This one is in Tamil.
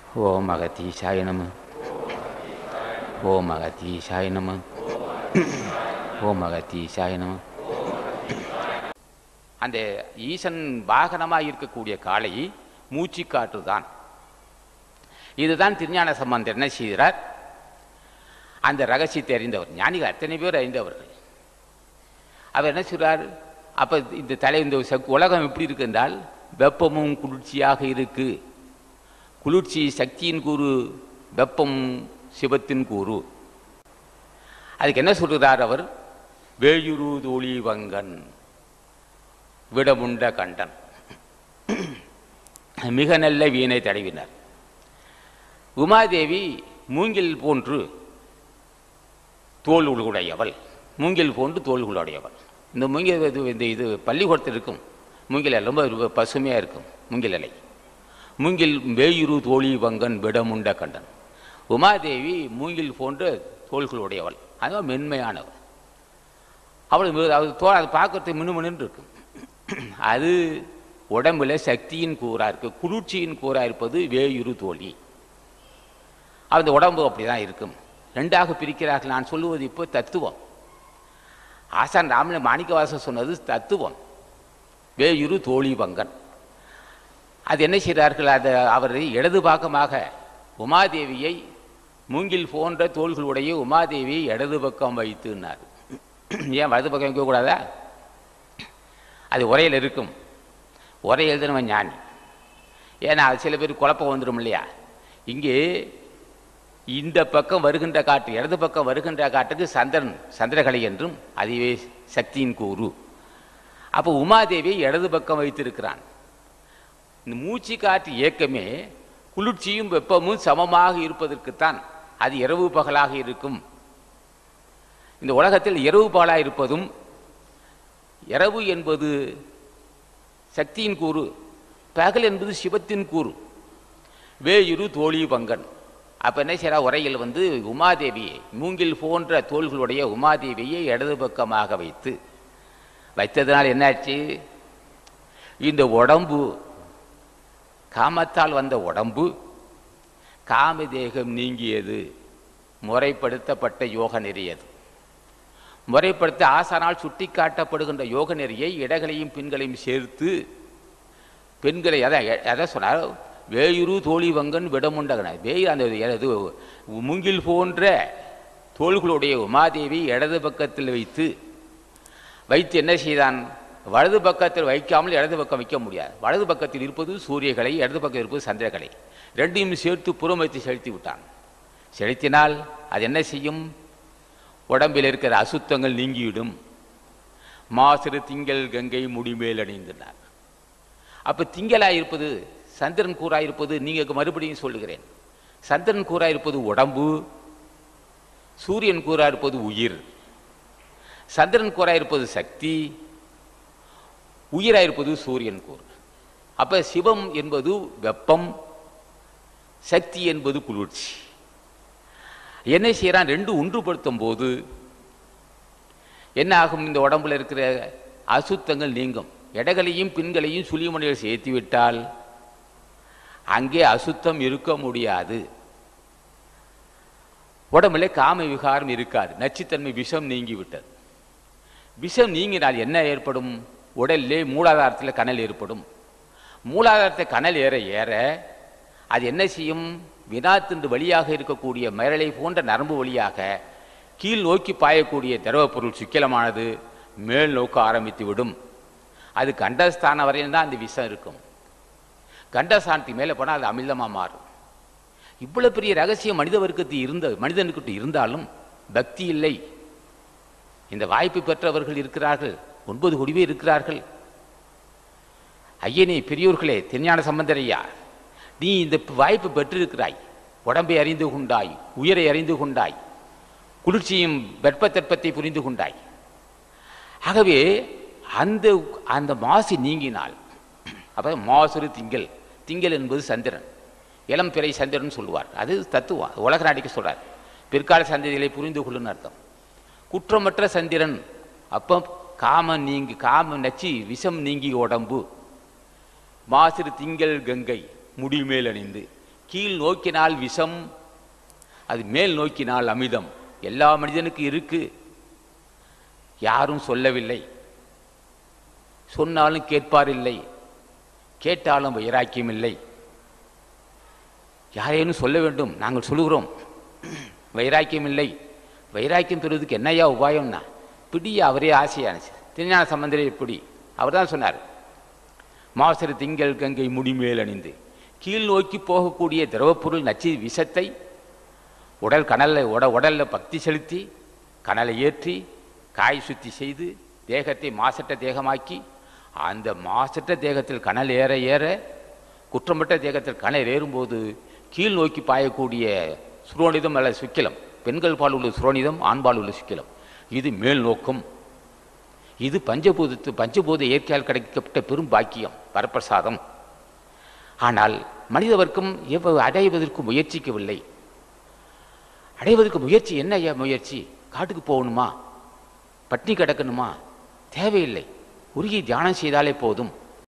ஓம் அகத்தீசாய நம ஓம் அகத்தீசாய நம ஓம் அகத்தீசாய நம அந்த ஈசன் வாகனமாக இருக்கக்கூடிய காளை மூச்சு காற்றுதான் இதுதான் திருஞான சம்பந்தர் என்ன செய்கிறார் அந்த ரகசியத்தை அறிந்தவர் ஞானிகள் அத்தனை பேர் அறிந்தவர்கள் அவர் என்ன சொல்றார் அப்போ இந்த தலை இந்த சக்- உலகம் எப்படி இருக்கு என்றால் வெப்பமும் குளிர்ச்சியாக இருக்கு குளிர்ச்சி சக்தியின் கூறு வெப்பம் சிவத்தின் கூறு அதுக்கு என்ன சொல்கிறார் அவர் வேயுரு தோழி வங்கன் விடமுண்ட கண்டன் மிக நல்ல வீணை தடவினார் உமாதேவி மூங்கில் போன்று தோல்களுடையவள் மூங்கில் போன்று தோல்களுடையவள் இந்த மூங்கில் இது இந்த இது பள்ளிக்கூடத்தில் இருக்கும் மூங்கில் இலை ரொம்ப பசுமையாக இருக்கும் மூங்கில் இலை மூங்கில் வேயுரு தோழி வங்கன் விடமுண்ட கண்டன் உமாதேவி மூங்கில் போன்ற தோள்களுடையவள் அதுவும் மென்மையானவள் அவள் மிக- அது தோ அது பார்க்கறதுக்கு மினுமினுன்னு இருக்கும் அது உடம்புல சக்தியின் கூறா இருக்கு குளிர்ச்சியின் கூறா இருப்பது வேயுரு தோழி அந்த உடம்பு அப்படிதான் இருக்கும் ரெண்டாக பிரிக்கிறார்கள் நான் சொல்லுவது இப்போ தத்துவம் ஆசான் ராமன மாணிக்கவாசன் சொன்னது தத்துவம் வேயுரு தோழி பங்கன் அது என்ன செய்கிறார்கள் அதை அவர் இடது பாகமாக உமாதேவியை மூங்கில் போன்ற தோள்களுடைய உமாதேவியை இடது பக்கம் வைத்துனார் ஏன் வலது பக்கம் வைக்கக்கூடாதா அது உரையில் இருக்கும் உரை எழுதுனவன் ஞானி ஏன்னா அது சில பேர் குழப்பம் வந்துடும் இல்லையா இங்கே இந்த பக்கம் வருகின்ற காற்று இடது பக்கம் வருகின்ற காற்றுக்கு சந்திரன் சந்திரகலை என்றும் அதுவே சக்தியின் கூறு அப்போ உமாதேவி இடது பக்கம் வைத்திருக்கிறான் இந்த மூச்சு காற்று இயக்கமே குளிர்ச்சியும் வெப்பமும் சமமாக இருப்பதற்குத்தான் அது இரவு பகலாக இருக்கும் இந்த உலகத்தில் இரவு பகலாக இருப்பதும் இரவு என்பது சக்தியின் கூறு பகல் என்பது சிவத்தின் கூறு வேயுரு தோழி பங்கன் அப்போ என்ன செய்யறா உரையில் வந்து உமாதேவியை மூங்கில் போன்ற தோள்களுடைய உமாதேவியை இடது பக்கமாக வைத்து வைத்ததனால் என்னாச்சு இந்த உடம்பு காமத்தால் வந்த உடம்பு காமதேகம் நீங்கியது முறைப்படுத்தப்பட்ட யோக நெறியது முறைப்படுத்த ஆசானால் சுட்டிக்காட்டப்படுகின்ற யோக நெறியை இடங்களையும் பெண்களையும் சேர்த்து பெண்களை அதான் எ- அதான் சொன்னார் வேயுரு தோழி வங்கன் விடமுண்டகன வேயு அந்த இது மூங்கில் போன்ற தோள்களுடைய உமாதேவி இடது பக்கத்தில் வைத்து வைத்து என்ன செய்தான் வலது பக்கத்தில் வைக்காமல் இடது பக்கம் வைக்க முடியாது வலது பக்கத்தில் இருப்பது சூரியகலை இடது பக்கம் இருப்பது சந்திரகலை ரெண்டையும் சேர்த்து புறம் வைத்து செலுத்தி விட்டான் செலுத்தினால் அது என்ன செய்யும் உடம்பில் இருக்கிற அசுத்தங்கள் நீங்கிவிடும் மாசிறு திங்கள் கங்கை முடிமேல் அணிந்தனர் அப்ப திங்களாய் இருப்பது சந்திரன் கூறாய் இருப்பது நீங்க மறுபடியும் சொல்லுகிறேன் சந்திரன் கூறாய் இருப்பது உடம்பு சூரியன் கூறாய் இருப்பது உயிர் சந்திரன் கூறாய் இருப்பது சக்தி உயிராய் இருப்பது சூரியன் கூறு அப்ப சிவம் என்பது வெப்பம் சக்தி என்பது குளிர்ச்சி என்ன செய்யறான் ரெண்டு ஒன்றுபடுத்தும் போது என்ன ஆகும் இந்த உடம்புல இருக்கிற அசுத்தங்கள் நீங்கும் எடைகளையும் பின்களையும் சுழிமணிகள் சேர்த்து விட்டால் அங்கே அசுத்தம் இருக்க முடியாது உடம்புல காம விகாரம் இருக்காது நச்சுத்தன்மை விஷம் நீங்கி விட்டது விஷம் நீங்கினால் என்ன ஏற்படும் உடலிலே மூலாதாரத்தில் கனல் ஏற்படும் மூலாதாரத்தில் கனல் ஏற ஏற அது என்ன செய்யும் வினாத்தின்று வழியாக இருக்கக்கூடிய மரலை போன்ற நரம்பு வழியாக கீழ் நோக்கி பாயக்கூடிய திரவப் பொருள் சுக்கிலமானது மேல் நோக்க ஆரம்பித்து விடும் அது கண்டஸ்தானம் வரையும் தான் அந்த விஷம் இருக்கும் கண்டஸ்தானத்துக்கு மேலே போனால் அது அமிர்தமாக மாறும் இவ்வளவு பெரிய ரகசியம் மனித வர்க்கத்தில் இருந்த மனிதனுக்கிட்ட இருந்தாலும் பக்தி இல்லை இந்த வாய்ப்பு பெற்றவர்கள் இருக்கிறார்கள் ஒன்பது கோடி பேர் இருக்கிறார்கள் ஐயனே பெரியோர்களே திருஞான சம்பந்தரையா நீ இந்த வாய்ப்பு பெற்றிருக்கிறாய் உடம்பை அறிந்து கொண்டாய் உயிரை அறிந்து கொண்டாய் குளிர்ச்சியும் வெப்பத்தட்பத்தை புரிந்து கொண்டாய் ஆகவே அந்த அந்த மாசு நீங்கினால் அப்போ மாசுறு திங்கள் திங்கள் என்பது சந்திரன் இளம் பிறை சந்திரன் சொல்லுவார் அது தத்துவம் உலக நாடிக்கு சொல்றார் பிற்கால சந்ததிகளை புரிந்து கொள்ளுன்னு அர்த்தம் குற்றமற்ற சந்திரன் அப்போ காம நீங்கி காம நச்சு விஷம் நீங்கி உடம்பு மாசிறு திங்கள் கங்கை முடிமேல் அணிந்து கீழ் நோக்கினால் விஷம் அது மேல் நோக்கினால் அமிர்தம் எல்லா மனிதனுக்கு இருக்கு யாரும் சொல்லவில்லை சொன்னாலும் கேட்பார் இல்லை கேட்டாலும் வைராக்கியம் இல்லை யாரேனும் சொல்ல வேண்டும் நாங்கள் சொல்லுகிறோம் வைராக்கியம் இல்லை வைராக்கியம் பெறுவதற்கு என்னையா உபாயம்னா பிடிய அவரே ஆசையானுச்சு திருஞான சம்பந்தரே பிடி அவர் தான் சொன்னார் மாசரு திங்கள் கங்கை முடிமேல் அணிந்து கீழ் நோக்கி போகக்கூடிய திரவப்பொருள் நச்சு விஷத்தை உடல் கனலை உட உடலில் பக்தி செலுத்தி கனலை ஏற்றி காய் சுத்தி செய்து தேகத்தை மாசற்ற தேகமாக்கி அந்த மாசற்ற தேகத்தில் கனல் ஏற ஏற குற்றமற்ற தேகத்தில் கனல் ஏறும்போது கீழ் நோக்கி பாயக்கூடிய சுரோனிதம் அல்ல சுக்கிலம் பெண்கள் பால் உள்ள சுரோனிதம் ஆண்பால் உள்ள சுக்கிலம் இது மேல் நோக்கம் இது பஞ்சபூதத்து பஞ்சபூத இயற்கையால் கிடைக்கப்பட்ட பெரும் பாக்கியம் வரப்பிரசாதம் ஆனால் மனித வர்க்கம் எவ்வளவு அடைவதற்கு முயற்சிக்கவில்லை அடைவதற்கு முயற்சி என்ன ஐயா முயற்சி காட்டுக்கு போகணுமா பட்டினி கிடக்கணுமா தேவையில்லை உருகி தியானம் செய்தாலே போதும்